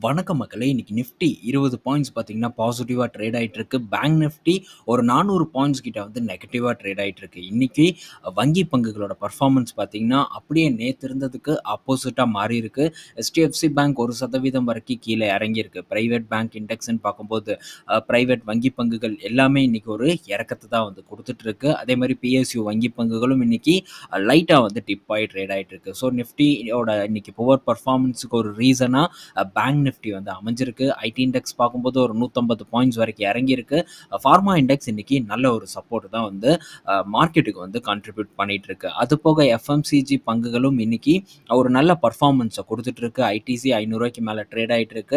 வணக்கம் மக்களே! இன்னைக்கு நிஃப்டி 20 பாயிண்ட்ஸ் பார்த்தீங்கன்னா, பாசிட்டிவா ட்ரேட் ஆயிட்டு இருக்கு. பேங்க் நிஃப்டி ஒரு 400 பாயிண்ட்ஸ் கிட்ட வந்து நெகட்டிவா ட்ரேட் ஆயிட்டு இருக்கு. இன்னைக்கு வங்கி பங்குகளோட பெர்ஃபார்மன்ஸ் பார்த்தீங்கன்னா, அப்படியே நேத்து இருந்ததுக்கு ஆப்போசிட்டா மாறியிருக்கு. HDFC பேங்க் 1% வரைக்கும் கீழ இறங்கியிருக்கு. பிரைவேட் பேங்க் இண்டெக்ஸ்ன்னு பார்க்கும்போது, அ பிரைவேட் வங்கி பங்குகள் எல்லாமே இன்னைக்கு ஒரு இறக்கத்த தான் வந்து குடுத்துட்டு இருக்கு. அதே மாரி PSU வங்கி பங்குகளும் இன்னைக்கு அ லைட்டா வந்து டிப் ஆயி ட்ரேட் ஆயிட்டு இருக்கு. ஸோ நிஃப்டியோட இன்னைக்கு புவர் பெர்ஃபார்மன்ஸ்க்கு ஒரு ரீசனா அ பேங்க் நிஃப்டி வந்து அமைஞ்சிருக்கு. ஐடி இண்டெக்ஸ் பார்க்கும்போது ஒரு 150 பாயிண்ட்ஸ் வரைக்கும் இறங்கியிருக்கு. ஃபார்மா இண்டெக்ஸ் இன்னைக்கு நல்ல ஒரு சப்போர்ட் தான் வந்து அ மார்க்கெட்டுக்கு வந்து கான்ட்ரிபியூட் பண்ணிட்டு இருக்கு. அது போக எஃப்எம்சிஜி பங்குகளும் இன்னைக்கு ஒரு நல்ல பெர்ஃபார்மன்ஸ குடுத்துட்டு இருக்கு. ஐடிசி ரூ. 500க்கு மேல ட்ரேட் ஆயிட்டு இருக்கு.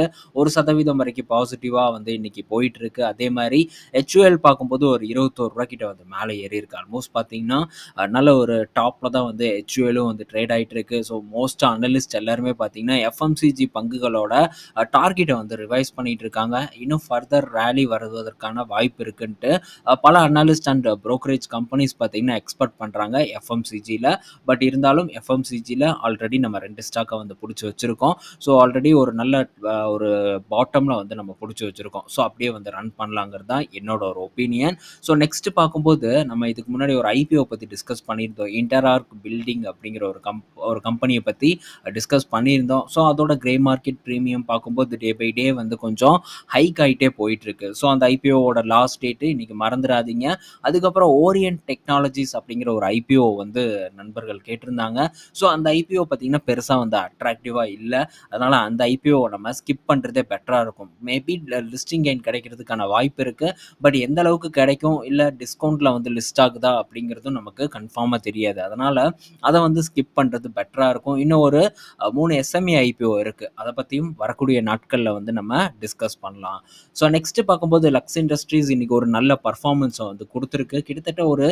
1% வரைக்கும் பாசிட்டிவா வந்து இன்னைக்கு போயிட்டு இருக்கு. அதே மாரி HUL பார்க்கும்போது ஒரு ரூ. 21 கிட்ட வந்து மேல ஏறியிருக்கு. ஆல்மோஸ்ட் பார்த்தீங்கன்னா, அ நல்ல ஒரு டாப்ல தான் வந்து HULம் வந்து ட்ரேட் ஆயிட்டு இருக்கு. ஸோ மோஸ்ட் அனலிஸ்ட் எல்லாருமே பார்த்தீங்கன்னா, எஃப்எம்சிஜி பங்குகளோட அ டார்கெட்ட வந்து ரிவைஸ் பண்ணிட்டு இருக்காங்க. இன்னும் ஃபர்தர் ராலி வருவதற்கான வாய்ப்பு இருக்குன்ட்டு அ பல அனலிஸ்ட் அண்ட் புரோக்கரேஜ் கம்பெனிஸ் பார்த்தீங்கன்னா, எக்ஸ்பெக்ட் பண்றாங்க எஃப்எம்சிஜில. பட் இருந்தாலும் எஃப்எம்சிஜில ஆல்ரெடி நம்ம 2 ஸ்டாக்க வந்து புடிச்சு வச்சிருக்கோம். ஸோ ஆல்ரெடி ஒரு நல்ல அ ஒரு பாட்டம்ல வந்து நம்ம புடிச்சு வச்சிருக்கோம். ஸோ அப்படியே வந்து ரன் பண்ணலாங்கிறது தான் என்னோட ஒரு ஒப்பீனியன். ஸோ நெக்ஸ்ட் பார்க்கும்போது, நம்ம இதுக்கு முன்னாடி ஒரு ஐபிஓ பத்தி டிஸ்கஸ் பண்ணியிருந்தோம். இன்டரார்க் பில்டிங் அப்படிங்கிற ஒரு கம் ஒரு கம்பெனிய பத்தி டிஸ்கஸ் பண்ணியிருந்தோம். ஸோ அதோட கிரே மார்க்கெட் பிரீமியம் பார்க்கும்போது டே பை டே வந்து கொஞ்சம் ஹைக் ஆயிட்டே போயிட்டு இருக்கு. ஸோ அந்த ஐபிஓவோட லாஸ்ட் டேட் இன்னைக்கு மறந்துறாதீங்க. அதுக்கப்புறம் ஓரியன்ட் டெக்னாலஜிஸ் அப்படிங்கிற ஒரு ஐபிஓ வந்து நண்பர்கள் கேட்டிருந்தாங்க. ஸோ அந்த ஐபிஓ பார்த்தீங்கன்னா, பெருசா வந்து அட்ராக்டிவா இல்ல. அதனால அந்த ஐபிஓவ நம்ம ஸ்கிப் பண்றதே பெட்டரா இருக்கும். மேபி ல லிஸ்டிங் கெயின் கிடைக்கிறதுக்கான வாய்ப்பு இருக்கு. பட் எந்த அளவுக்கு கிடைக்கும், இல்ல டிஸ்கவுண்ட்ல வந்து லிஸ்ட் ஆகுதா அப்படிங்கிறதும் நமக்கு கன்ஃபார்மா தெரியாது. அதனால அத வந்து ஸ்கிப் பண்றது பெட்டரா இருக்கும். இன்னும் ஒரு அ 3 எஸ்எம்இ ஐபிஓ இருக்கு. அத பத்தியும் வரக்கூடிய நாட்கள்ல வந்து நம்ம டிஸ்கஸ் பண்ணலாம். ஸோ நெக்ஸ்ட் பார்க்கும்போது லக்ஸ் இண்டஸ்ட்ரீஸ் இன்னைக்கு ஒரு நல்ல பெர்ஃபார்மன்ஸ வந்து குடுத்திருக்கு. கிட்டத்தட்ட ஒரு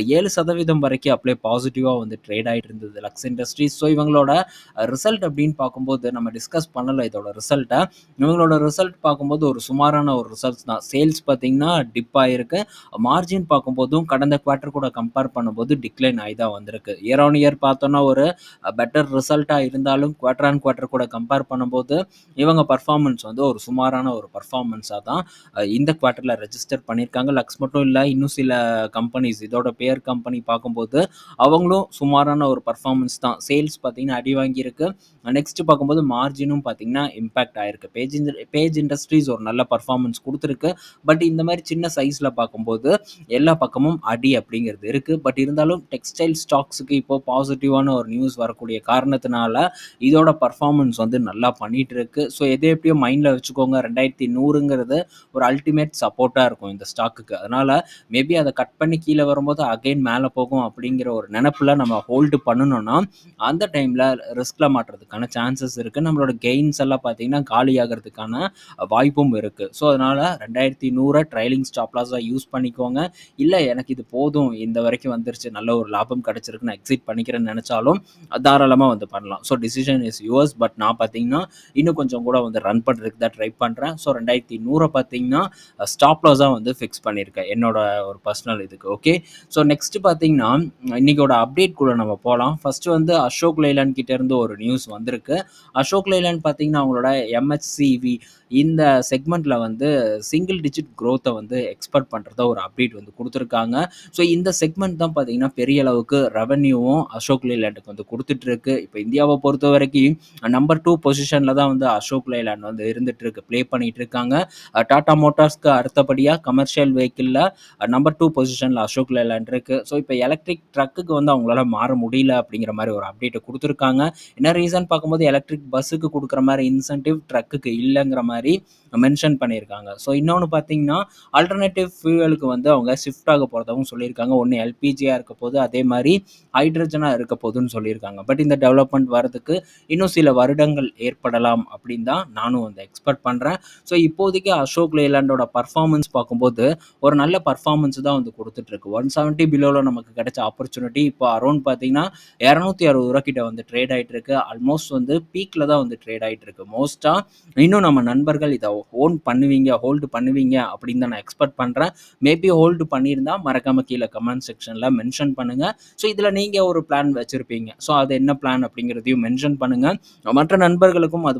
7% வரைக்கும் அப்படியே பாசிட்டிவா வந்து ட்ரேட் ஆயிட்டு இருந்தது லக்ஸ் இண்டஸ்ட்ரீஸ். ஸோ இவங்களோட ரிசல்ட் அப்படின்னு பார்க்கும்போது, நம்ம டிஸ்கஸ் பண்ணல இதோட ரிசல்ட்ட. இவங்களோட ரிசல்ட் பார்க்கும்போது ஒரு சுமாரான ஒரு ரிசல்ட்ஸ் தான். சேல்ஸ் பார்த்தீங்கன்னா, டிப் ஆயிருக்கு. மார்ஜின் பார்க்கும்போதும் கடந்த குவார்ட்டர் கூட கம்பேர் பண்ணும்போது டிக்ளைன் ஆயி தான் வந்திருக்கு. இயர் ஆன் இயர் பார்த்தோம்னா ஒரு பெட்டர் ரிசல்ட்டா இருந்தாலும், குவார்ட்டர் ஆன் குவார்ட்டர் கூட கம்பேர் பண்ணும்போது, இவங்க பெர்ஃபார்மன்ஸ் வந்து ஒரு சுமாரான ஒரு பெர்ஃபார்மன்ஸா தான் அ இந்த குவார்ட்டர்ல ரெஜிஸ்டர் பண்ணியிருக்காங்க. லக்ஸ் மட்டும் இல்ல, இன்னும் சில கம்பெனிஸ் இதோட பேர் கம்பெனி பார்க்கும்போது, அவங்களும் சுமாரான ஒரு பெர்ஃபார்மன்ஸ் தான். சேல்ஸ் பார்த்தீங்கன்னா, அடி வாங்கியிருக்கு. நெக்ஸ்ட் பார்க்கும்போது மார்ஜினும் பார்த்தீங்கன்னா, இம்பாக்ட் ஆயிருக்கு. பேஜ் இன் பேஜ் இண்டஸ்ட்ரீஸ் ஒரு நல்ல பெர்ஃபார்மன்ஸ் குடுத்திருக்கு. பட் இந்த மாரி சின்ன சைஸ்ல பார்க்கும்போது, எல்லா பக்கமும் அடி அப்படிங்கிறது இருக்கு. பட் இருந்தாலும் டெக்ஸ்டைல் ஸ்டாக்ஸ்க்கு இப்போ பாசிட்டிவான ஒரு நியூஸ் வரக்கூடிய காரணத்தினால, இதோட பெர்ஃபார்மன்ஸ் வந்து நல்லா பண்ணிட்டு இருக்கு. ஸோ எது எப்படியோ மைண்ட்ல வச்சுக்கோங்க. 2100ங்கிறது ஒரு அல்டிமேட் சப்போர்ட்டா இருக்கும் இந்த ஸ்டாக்குக்கு. அதனால மேபி அத கட் பண்ணி கீழ வரும்போது அகைன் மேல போகும் அப்படிங்கிற ஒரு நெனப்புல நம்ம ஹோல்டு பண்ணுனோம்னா, அந்த டைம்ல ரிஸ்க்ல மாட்றதுக்கான சான்சஸ் இருக்கு. நம்மளோட கெயின்ஸ் எல்லாம் பார்த்தீங்கன்னா, காலியாகறதுக்கான வாய்ப்பும் இருக்கு. ஸோ அதனால 2100 ட்ரைலிங் ஸ்டாப் லாஸா யூஸ் பண்ணிக்கோங்க. இல்ல எனக்கு இது போதும். இந்த வரைக்கும் வந்துருச்சு. நல்ல ஒரு லாபம் கிடைச்சிருக்கு. நான் எக்ஸிட் பண்ணிக்கிறேன்னு நெனச்சாலும், தாராளமா வந்து பண்ணலாம். So decision is yours. But நான் பார்த்தீங்கன்னா, இன்னும் கொஞ்சம் கூட வந்து ரன் பண்றதுக்கு தான் ட்ரை பண்றேன். ஸோ 2100 பார்த்தீங்கன்னா, ஸ்டாப் லாஸா வந்து ஃபிக்ஸ் பண்ணியிருக்கேன். என்னோட ஒரு பர்சனல் இதுக்கு. ஓகே. ஸோ நெக்ஸ்ட் பார்த்தீங்கன்னா, இன்னைக்கோட அப்டேட் குள்ள நம்ம போலாம். ஃபர்ஸ்ட் வந்து அசோக் லேலண்ட் கிட்ட இருந்து ஒரு நியூஸ் வந்திருக்கு. அசோக் லேலண்ட் பார்த்தீங்கன்னா, அவங்களோட எம்ஹெச்சிவி இந்த செக்மெண்ட்ல வந்து சிங்கிள் டிஜிட் குரோத்த வந்து எக்ஸ்பெக்ட் பண்றதா ஒரு அப்டேட் வந்து குடுத்திருக்காங்க. ஸோ இந்த செக்மெண்ட் தான் பார்த்தீங்கன்னா, பெரிய அளவுக்கு ரெவென்யூவும் அசோக் லேலண்டுக்கு வந்து குடுத்துட்டு இருக்கு. இப்ப இந்தியாவ பொறுத்தவரைக்கும் நம்பர் 2 பொசிஷன்ல தான் வந்து அசோக் லேலண்ட் வந்து இருந்துட்டு இருக்கு. ப்ளே பண்ணிட்டு இருக்காங்க. அ டாடா மோட்டார்ஸ்க்கு அடுத்தபடியா கமர்ஷியல் வெஹிக்கிள்ல நம்பர் 2 பொசிஷன்ல அசோக் லேலண்ட் இருக்கு. ஸோ இப்ப எலக்ட்ரிக் ட்ரக்குக்கு வந்து அவங்களால மாற முடியல அப்படிங்கிற மாரி ஒரு அப்டேட்ட குடுத்திருக்காங்க. என்ன ரீசன் பார்க்கும்போது எலக்ட்ரிக் பஸ்ஸுக்கு குடுக்குற மாரி இன்சென்டிவ் ட்ரக்குக்கு இல்லங்கிற மாரி மென்ஷன் பண்ணியிருக்காங்க. ஸோ இன்னொன்னு பார்த்தீங்கன்னா, ஆல்டர்னேட்டிவ் ஃபியூயலுக்கு வந்து அவங்க ஷிஃப்ட் ஆக போறதாவும் சொல்லியிருக்காங்க. ஒண்ணு எல்பிஜியா இருக்க போது, அதே மாரி ஹைட்ரஜனா இருக்க போதுன்னு சொல்லியிருக்காங்க. பட் இந்த டெவலப்மெண்ட் வரதுக்கு இன்னும் சில வருடங்கள் ஏற்படலாம் அப்படின்னு தான் நானும் வந்து எக்ஸ்பெக்ட் பண்றேன். ஸோ இப்போதைக்கு அசோக் லேலண்டோட பெர்ஃபார்மன்ஸ் பார்க்கும்போது, ஒரு நல்ல பெர்ஃபார்மன்ஸ் தான் வந்து குடுத்துட்டு இருக்கு. 170 பிலோல நமக்கு கிடைச்ச ஆப்பர்ச்சுனிட்டி இப்போ அரவுண்ட் பார்த்தீங்கன்னா, ரூ. 260 கிட்ட வந்து ட்ரேட் ஆயிட்டு இருக்கு. ஆல்மோஸ்ட் வந்து பீக்ல தான் வந்து ட்ரேட் ஆயிட்டு இருக்கு. மோஸ்ட்டா இன்னும் நம்ம நண்பர்கள் இத ஓன் பண்ணுவீங்க, ஹோல்டு பண்ணுவீங்க அப்படின்னு தான் நான் எக்ஸ்பெக்ட் பண்றேன். மேபி ஹோல்டு பண்ணியிருந்தா மறக்காம கீழ கமெண்ட் செக்ஷன்ல மென்ஷன் பண்ணுங்க. ஸோ இதுல நீங்க ஒரு பிளான் வச்சிருப்பீங்க. ஸோ அது என்ன பிளான் அப்படிங்கிறதையும் மென்ஷன் பண்ணுங்க. மற்ற நண்பர்களுக்கும் அது பார்த்தீங்கன்னா,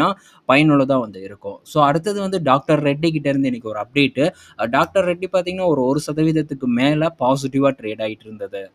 பார்த்தீங்கன்னா பயனுள்ளதா வந்து இருக்கும். ஸோ அடுத்தது வந்து டாக்டர் ரெட்டி கிட்ட இருந்து இன்னைக்கு ஒரு அப்டேட்டு. அ டாக்டர் ரெட்டி பார்த்தீங்கன்னா, ஒரு 1% மேல பாசிட்டிவா ட்ரேட் ஆயிட்டு இருந்தது.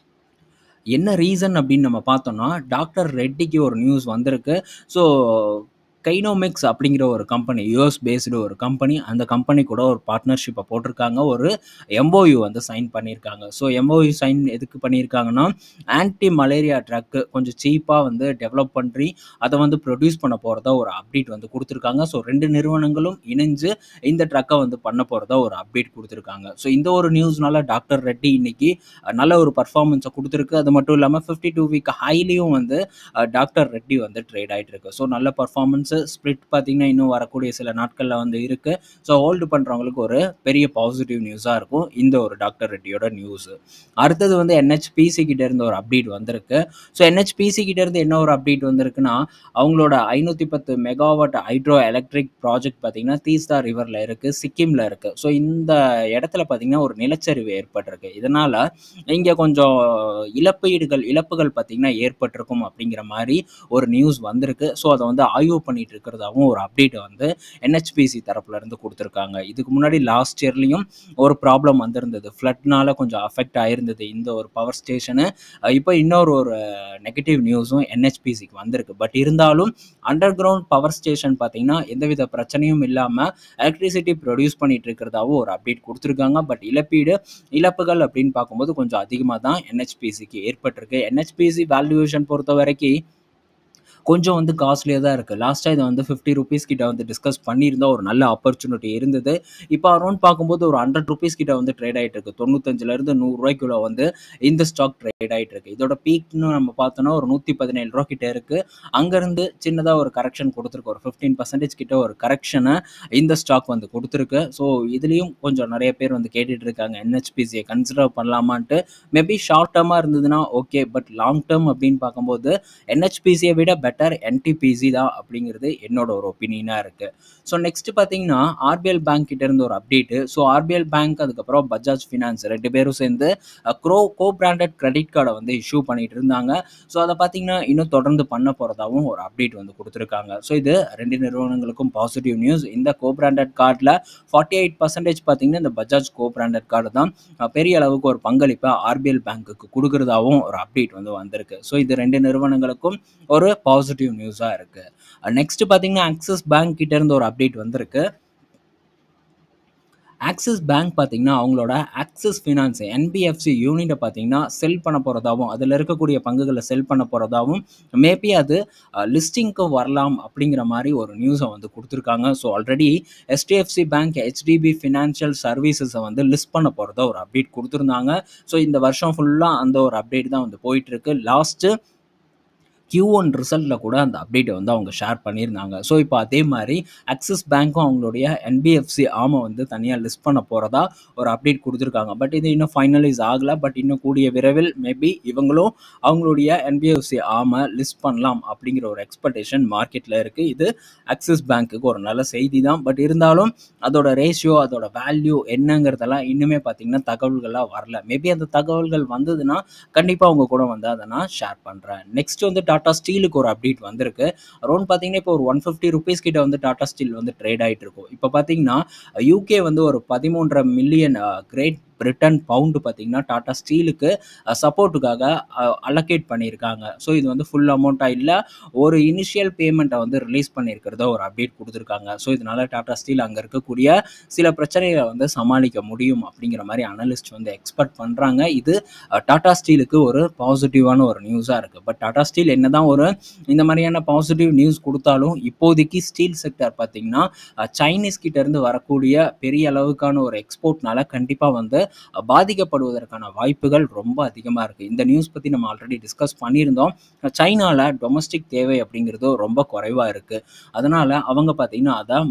என்ன ரீசன் அப்படின்னு நம்ம பார்த்தோம்னா, டாக்டர் ரெட்டிக்கு ஒரு நியூஸ் வந்திருக்கு. ஸோ கைனோமிக்ஸ் அப்படிங்கிற ஒரு கம்பெனி, யுஎஸ் பேஸ்டு ஒரு கம்பெனி. அந்த கம்பெனி கூட ஒரு பார்ட்னர்ஷிப்ப போட்டிருக்காங்க. ஒரு எம்ஓயு வந்து சைன் பண்ணியிருக்காங்க. ஸோ எம்ஓயு சைன் எதுக்கு பண்ணியிருக்காங்கன்னா, ஆன்டி மலேரியா ட்ரக் கொஞ்சம் சீப்பா வந்து டெவலப் பண்ணி, அத வந்து ப்ரொடியூஸ் பண்ண போறதா ஒரு அப்டேட் வந்து குடுத்துருக்காங்க. ஸோ 2 நிறுவனங்களும் இணைஞ்சு இந்த ட்ரக்க வந்து பண்ண போறதா ஒரு அப்டேட் குடுத்துருக்காங்க. ஸோ இந்த ஒரு நியூஸ்னால டாக்டர் ரெட்டி இன்னைக்கு அ நல்ல ஒரு பெர்ஃபார்மன்ஸ குடுத்துருக்கு. அது மட்டும் இல்லாம 52 வீக் ஹைலயும் வந்து அ டாக்டர் ரெட்டி வந்து ட்ரேட் ஆயிட்டு இருக்கு. ஸோ நல்ல பெர்ஃபார்மன்ஸு ஸ்ப்ளிட் பார்த்தீங்கன்னா, இன்னும் வரக்கூடிய சில நாட்கள்ல வந்து இருக்கு. ஸோ ஹோல்டு பண்றவங்களுக்கு ஒரு பெரிய பாசிட்டிவ் நியூஸா இருக்கும். இந்த ஒரு டாக்டர் ரெட்டியோட நியூஸு. அடுத்தது வந்து என்ஹெச்பிசி கிட்ட இருந்து ஒரு அப்டேட் வந்திருக்கு. ஸோ என்ஹெச்பிசி கிட்ட இருந்து என்ன ஒரு அப்டேட் வந்திருக்குன்னா, அவங்களோட 510 மெகாவாட் ஹைட்ரோ எலக்ட்ரிக் ப்ராஜெக்ட் பார்த்தீங்கன்னா, தீஸ்தா ரிவர்ல இருக்கு. சிக்கிம்ல இருக்கு. ஸோ இந்த இடத்துல பார்த்தீங்கன்னா, ஒரு நிலச்சரிவு ஏற்பட்டிருக்கு. இதனால இங்க கொஞ்சம் இழப்பீடுகள் இழப்புகள் பார்த்தீங்கன்னா ஏற்பட்டிருக்கும் அப்படிங்கிற மாரி ஒரு நியூஸ் வந்திருக்கு. ஸோ அத வந்து ஆய்வு பண்ணிட்டு இருக்கிறதாவும் ஒரு அப்டேட்ட வந்து என்ஹெச்பிசி தரப்புல இருந்து குடுத்துருக்காங்க. இதுக்கு முன்னாடி லாஸ்ட் இயர்லயும் ஒரு ப்ராப்ளம் வந்திருந்தது. ஃப்ளட்னால கொஞ்சம் அஃபெக்ட் ஆயிருந்தது இந்த ஒரு பவர் ஸ்டேஷனு. அ இப்ப இன்னொரு ஒரு நெகட்டிவ் நியூஸும் என்ஹெச்பிசிக்கு வந்திருக்கு. பட் இருந்தாலும் அண்டர் கிரவுண்ட் பவர் ஸ்டேஷன் பார்த்தீங்கன்னா, எந்தவித பிரச்சனையும் இல்லாம எலக்ட்ரிசிட்டி ப்ரொடியூஸ் பண்ணிட்டு இருக்கிறதாவும் ஒரு அப்டேட் குடுத்துருக்காங்க. பட் இழப்பீடு இழப்புகள் அப்படின்னு பார்க்கும்போது கொஞ்சம் அதிகமா தான் என்ஹெச்பிசிக்கு ஏற்பட்டிருக்கு. என்ஹெச்பிசி வேல்யூவேஷன் பொறுத்தவரைக்கி கொஞ்சம் வந்து காஸ்ட்லியா தான் இருக்கு. லாஸ்ட்டா இத வந்து ₹50 கிட்ட வந்து டிஸ்கஸ் பண்ணியிருந்தோம். ஒரு நல்ல ஆப்பர்ச்சுனிட்டி இருந்தது. இப்ப அரவுண்ட் பார்க்கும்போது ஒரு ₹100 கிட்ட வந்து ட்ரேட் ஆயிட்டு இருக்கு. 95லேருந்து ₹100 வந்து இந்த ஸ்டாக் ட்ரேட் ஆயிட்டு இருக்கு. இதோட பீக்ன்னு நம்ம பார்த்தோம்னா, ஒரு ₹117 கிட்ட இருக்கு. அங்கருந்து சின்னதா ஒரு கரெக்ஷன் குடுத்திருக்கு. ஒரு 15% கிட்ட ஒரு கரெக்ஷன இந்த ஸ்டாக் வந்து குடுத்திருக்கு. ஸோ இதுலயும் கொஞ்சம் நெறைய பேர் வந்து கேட்டுட்டு இருக்காங்க. என்ஹெச்பிசிய கன்சிடர் பண்ணலாமான்ட்டு. மேபி ஷார்ட் டெர்மா இருந்ததுன்னா ஓகே. பட் லாங் டெர்ம் அப்படின்னு பார்க்கும்போது, என்ஹெச்பிசிய விட பெட்டர் என்டிபிசி தான் அப்படிங்கிறது என்னோட ஒரு ஒப்பீனியனா இருக்கு. ஸோ நெக்ஸ்ட் பார்த்தீங்கன்னா, ஆர்பிஎல் பேங்க் கிட்ட இருந்து ஒரு அப்டேட்டு. ஸோ ஆர்பிஎல் பேங்க் அதுக்கப்புறம் பஜாஜ் ஃபினான்ஸ் 2 பேரும் சேர்ந்து அ க்ரோ கோ பிராண்டட் கிரெடிட் கார்ட வந்து இஷ்யூ பண்ணிட்டு இருந்தாங்க. ஸோ அத பார்த்தீங்கன்னா, இன்னும் தொடர்ந்து பண்ண போறதாவும் ஒரு அப்டேட் வந்து குடுத்துருக்காங்க. ஸோ இது 2 நிறுவனங்களுக்கும் பாசிட்டிவ் நியூஸ். இந்த கோ பிராண்டட் கார்ட்ல 48% பார்த்தீங்கன்னா, இந்த பஜாஜ் கோ பிராண்டட் கார்டு தான் அ பெரிய அளவுக்கு ஒரு பங்களிப்ப ஆர்பிஎல் பேங்க்குக்கு குடுக்கிறதாவும் ஒரு அப்டேட் வந்து வந்திருக்கு. ஸோ இது 2 நிறுவனங்களுக்கும் ஒரு பாசிட்டிவ் நியூஸா இருக்கு. அ நெக்ஸ்ட் பார்த்தீங்கன்னா, ஆக்சிஸ் பேங்க் கிட்ட இருந்து ஒரு அப்டேட் வந்திருக்கு. ஆக்சிஸ் பேங்க் பார்த்தீங்கன்னா, அவங்களோட ஆக்சிஸ் ஃபினான்ஸ் என்பிஎஃப்சி யூனிட்ட பார்த்தீங்கன்னா, செல் பண்ண போறதாவும், அதுல இருக்கக்கூடிய பங்குகள செல் பண்ண போறதாவும், மேபி அது அ லிஸ்டிங்க்கு வரலாம் அப்படிங்கிற மாரி ஒரு நியூஸ வந்து குடுத்துருக்காங்க. So already HDFC bank, HDB financial சர்வீசஸ வந்து லிஸ்ட் பண்ண போறதா ஒரு அப்டேட் குடுத்திருந்தாங்க. ஸோ இந்த வருஷம் ஃபுல்லா அந்த ஒரு அப்டேட் தான் வந்து போயிட்டு இருக்கு. லாஸ்ட்டு Q1 ரிசல்ட்ல கூட அந்த அப்டேட்ட வந்து அவங்க ஷேர் பண்ணியிருந்தாங்க. ஸோ இப்ப அதே மாரி ஆக்சிஸ் பேங்க்கும் அவங்களுடைய என்பிஎஃப்சி ஆர்ம வந்து தனியா லிஸ்ட் பண்ண போறதா ஒரு அப்டேட் குடுத்துருக்காங்க. பட் இது இன்னும் ஃபைனலைஸ் ஆகல. பட் இன்னும் கூடிய விரைவில் மேபி இவங்களும் அவங்களுடைய என்பிஎஃப்சி ஆர்ம லிஸ்ட் பண்ணலாம் அப்படிங்கிற ஒரு எக்ஸ்பெக்டேஷன் மார்க்கெட்ல இருக்கு. இது ஆக்சிஸ் பேங்க்குக்கு ஒரு நல்ல செய்தி தான். பட் இருந்தாலும் அதோட ரேஷியோ, அதோட வேல்யூ என்னங்கிறதெல்லாம் இன்னுமே பார்த்தீங்கன்னா, தகவல்களா வரல. மேபி அந்த தகவல்கள் வந்ததுன்னா, கண்டிப்பா உங்க கூட வந்து அத நான் ஷேர் பண்றேன். நெக்ஸ்ட் வந்து டாடா ஸ்டீலுக்கு ஒரு அப்டேட் வந்திருக்கு. அரவுண்ட் பார்த்தீங்கன்னா, இப்போ ஒரு ₹150 கிட்ட வந்து டாடா ஸ்டீல் வந்து ட்ரேட் ஆயிட்டு இருக்கும். இப்ப பார்த்தீங்கன்னா, யுகே வந்து ஒரு 13.5 மில்லியன் அ கிரேட் பிரிட்டன் பவுண்ட் பார்த்தீங்கன்னா, டாடா ஸ்டீலுக்கு அ சப்போர்ட்டுக்காக அ அலோகேட் பண்ணியிருக்காங்க. ஸோ இது வந்து ஃபுல் அமௌண்ட்டா இல்ல. ஒரு இனிஷியல் பேமெண்ட்ட வந்து ரிலீஸ் பண்ணியிருக்கிறதா ஒரு அப்டேட் குடுத்துருக்காங்க. ஸோ இதனால டாடா ஸ்டீல் அங்க இருக்கக்கூடிய சில பிரச்சனைகள வந்து சமாளிக்க முடியும் அப்படிங்கிற மாரி அனலிஸ்ட் வந்து எக்ஸ்பெக்ட் பண்றாங்க. இது அ டாடா ஸ்டீலுக்கு ஒரு பாசிட்டிவான ஒரு நியூஸா இருக்கு. பட் டாடா ஸ்டீல் என்னதான் ஒரு இந்த மாரியான பாசிட்டிவ் நியூஸ் குடுத்தாலும், இப்போதைக்கு ஸ்டீல் செக்டார் பார்த்தீங்கன்னா, அ சைனீஸ் கிட்ட இருந்து வரக்கூடிய பெரிய அளவுக்கான ஒரு எக்ஸ்போர்ட்னால கண்டிப்பா வந்து அ பாதிக்கப்படுவதற்கான வாய்ப்புகள் ரொம்ப அதிகமா இருக்கு. இந்த நியூஸ் பத்தி நம்ம ஆல்ரெடி டிஸ்கஸ் பண்ணியிருந்தோம். சைனால டொமஸ்டிக் தேவை அப்படிங்கிறது ரொம்ப குறைவா இருக்கு. அதனால அவங்க பார்த்தீங்கன்னா, அத மற்ற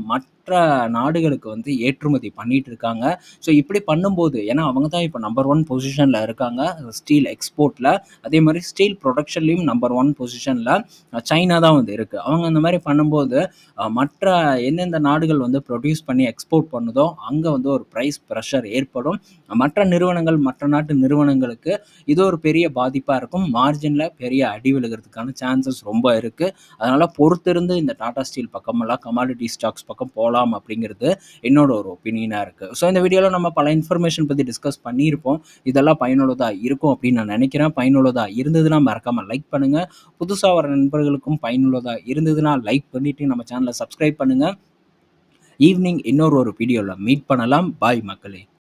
மற்ற நாடுகளுக்கு வந்து ஏற்றுமதி பண்ணிட்டு இருக்காங்க. ஸோ இப்படி பண்ணும்போது ஏன்னா அவங்க தான் இப்ப நம்பர் 1 பொசிஷன்ல இருக்காங்க. ஸ்டீல் எக்ஸ்போர்ட்ல. அதே மாரி ஸ்டீல் புரொடக்ஷன்லயும் நம்பர் 1 பொசிஷன்ல அ சைனா தான் வந்து இருக்கு. அவங்க அந்த மாரி பண்ணும்போது, அ மற்ற எந்தெந்த நாடுகள் வந்து ப்ரொடியூஸ் பண்ணி எக்ஸ்போர்ட் பண்ணுதோ, அங்க வந்து ஒரு பிரைஸ் பிரஷர் ஏற்படும். மற்ற நிறுவனங்கள், மற்ற நாட்டு நிறுவனங்களுக்கு இது ஒரு பெரிய பாதிப்பா இருக்கும். மார்ஜின்ல பெரிய அடி விழுகிறதுக்கான சான்சஸ் ரொம்ப இருக்கு. அதனால பொறுத்திருந்து இந்த டாடா ஸ்டீல் பக்கமெல்லாம் கமாடிட்டி ஸ்டாக்ஸ் பக்கம் போலாம் அப்படிங்கிறது என்னோட ஒரு ஒப்பீனியனா இருக்கு. ஸோ இந்த வீடியோல நம்ம பல இன்ஃபர்மேஷன் பத்தி டிஸ்கஸ் பண்ணியிருப்போம். இதெல்லாம் பயனுள்ளதா இருக்கும் அப்படின்னு நான் நெனைக்கிறேன். பயனுள்ளதா இருந்ததுன்னா மறக்காம லைக் பண்ணுங்க. புதுசா வர நண்பர்களுக்கும் பயனுள்ளதா இருந்ததுன்னா லைக் பண்ணிட்டு நம்ம சேனல சப்ஸ்கிரைப் பண்ணுங்க. ஈவ்னிங் இன்னொரு ஒரு வீடியோல மீட் பண்ணலாம். பாய் மக்களே!